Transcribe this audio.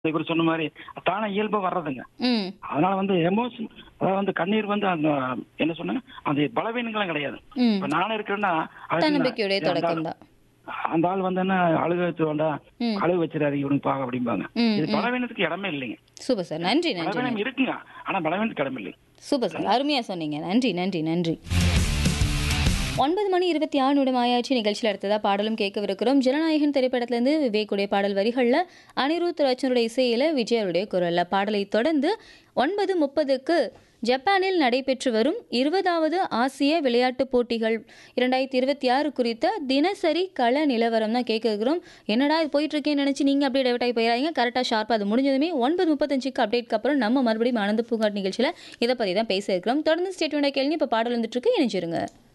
இவர் சொன்ன மாதிரி தானே இயல்பா வர்றதுங்க ம் அதனால வந்து எமோஷன் அதாவது வந்து கண்ணீர் வந்து அந்த என்ன சொன்னாங்க அந்த பலவீனங்களும் கிடையாது ம் இப்ப நானும் இருக்கிறேன்னா அது தன்னம்பிக்கையுடைய அந்த தொடக்கம் ஆள்- தான் அந்த ஆள் வந்து என்ன அழுக வச்சு வேண்டாம் ம். அழுக வச்சிடாதீங்க இவனுக்கு பாக்க அப்படிம்பாங்க ம், இது பலவீனத்துக்கு இடமே இல்லைங்க சூப்பர் சார் நன்றி நன்றி பலவீனம் இருக்குங்க ஆனா பலவீனத்துக்கு இடம் இல்லை சூப்பர் சார் அருமையாக சொன்னீங்க நன்றி நன்றி நன்றி ஒன்பது மணி இருபத்தி ஆறு நிமிடம் ஆயாச்சு நிகழ்ச்சியில் அடுத்ததாக பாடலும் கேட்கவிருக்கிறோம் ஜனநாயகன் திரைப்படத்திலிருந்து விவேக்குடைய பாடல் வரிகளில் அனிருத் ரச்சனுடைய இசையில் விஜய் அவருடைய குரலில் பாடலை தொடர்ந்து ஒன்பது முப்பதுக்கு ஜப்பானில் நடைபெற்று வரும் இருபதாவது ஆசிய விளையாட்டுப் போட்டிகள் இரண்டாயிரத்தி இருபத்தி ஆறு குறித்த தினசரி கள நிலவரம் தான் கேட்க இருக்கிறோம் என்னடா இது போயிட்டு இருக்கேன்னு நினச்சி நீங்கள் அப்படியே டைவர்ட் ஆகி போயிடாதீங்க கரெக்டாக ஷார்ப்பாக அது முடிஞ்சதுமே ஒன்பது முப்பத்தஞ்சுக்கு அப்டேட்க்கு அப்புறம் நம்ம மறுபடியும் ஆனந்த பூங்காட் நிகழ்ச்சியில் இதை பற்றி தான் பேச இருக்கிறோம் தொடர்ந்து ஸ்டேட்மெண்ட்டாக கேள்வி இப்போ பாடல் வந்துட்டு இருக்கு இணைஞ்சிருங்க